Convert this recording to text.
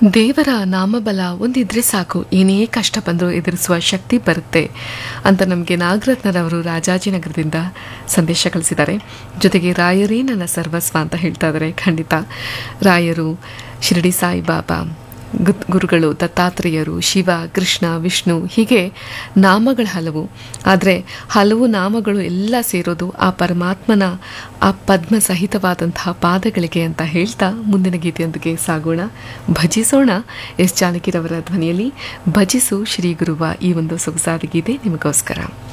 ದೇವರ ನಾಮಬಲ ಒಂದಿದ್ರೆ ಸಾಕು ಏನೇ ಕಷ್ಟ ಬಂದರೂ ಎದುರಿಸುವ ಶಕ್ತಿ ಬರುತ್ತೆ ಅಂತ ನಮಗೆ ನಾಗರತ್ನರವರು ರಾಜಾಜಿನಗರದಿಂದ ಸಂದೇಶ ಕಳಿಸಿದ್ದಾರೆ ಜೊತೆಗೆ ರಾಯರೇ ನನ್ನ ಸರ್ವಸ್ವ ಅಂತ ಹೇಳ್ತಾ ಇದ್ದಾರೆ ಖಂಡಿತ ರಾಯರು ಶಿರಡಿ ಸಾಯಿಬಾಬಾ ಗುತ್- ಗುರುಗಳು ದತ್ತಾತ್ರೇಯರು ಶಿವ ಕೃಷ್ಣ ವಿಷ್ಣು ಹೀಗೆ ನಾಮಗಳ ಹಲವು ಆದರೆ ಹಲವು ನಾಮಗಳು ಎಲ್ಲ ಸೇರೋದು ಆ ಪರಮಾತ್ಮನ ಆ ಪದ್ಮ ಸಹಿತವಾದಂತಹ ಪಾದಗಳಿಗೆ ಅಂತ ಹೇಳ್ತಾ ಮುಂದಿನ ಗೀತೆಯೊಂದಿಗೆ ಸಾಗೋಣ ಭಜಿಸೋಣ ಎಸ್ ಜಾನಕಿರವರ ಧ್ವನಿಯಲ್ಲಿ ಭಜಿಸು ಶ್ರೀ ಗುರುವ ಈ ಒಂದು ಸೊಗಸಾದ ಗೀತೆ ನಿಮಗೋಸ್ಕರ